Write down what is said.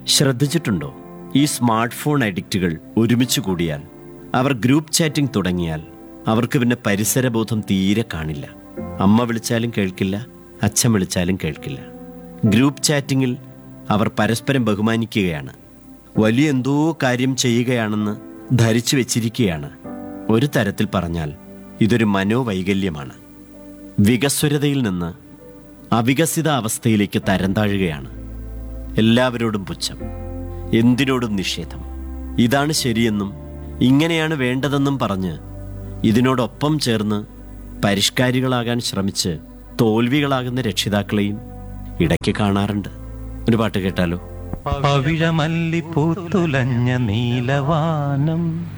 ശ്രദ്ധിച്ചിട്ടുണ്ടോ ഈ smart phone അഡിക്റ്റുകൾ ഒരുമിച്ച് കൂടിയാൽ അവർ ഗ്രൂപ്പ് ചാറ്റിംഗ് തുടങ്ങിയാൽ അവർക്ക് പിന്നെ പരിസരബോധം തീരെ കാണില്ല അമ്മ വിളിച്ചാലും കേൾക്കില്ല അച്ഛൻ വിളിച്ചാലും കേൾക്കില്ല ഗ്രൂപ്പ് ചാറ്റിങ്ങിൽ അവർ പരസ്പരം ബഹുമാനിക്കുകയാണ് വലിയ എന്തോ കാര്യം ചെയ്യുകയാണെന്ന് ധരിച്ചു വെച്ചിരിക്കുകയാണ് ഒരു തരത്തിൽ പറഞ്ഞാൽ ഇതൊരു മനോവൈകല്യമാണ് വികസ്വരതയിൽ നിന്ന് അവികസിത അവസ്ഥയിലേക്ക് തരം താഴുകയാണ് എല്ലാവരോടും പുച്ഛം എന്തിനോടും നിഷേധം ഇതാണ് ശരിയെന്നും ഇങ്ങനെയാണ് വേണ്ടതെന്നും പറഞ്ഞ് ഇതിനോടൊപ്പം ചേർന്ന് പരിഷ്കാരികളാകാൻ ശ്രമിച്ച് തോൽവികളാകുന്ന രക്ഷിതാക്കളെയും ഇടയ്ക്ക് കാണാറുണ്ട് ഒരു പാട്ട് കേട്ടാലോ പവിഴമല്ലി പൂത്തുലഞ്ഞ നീലവാനം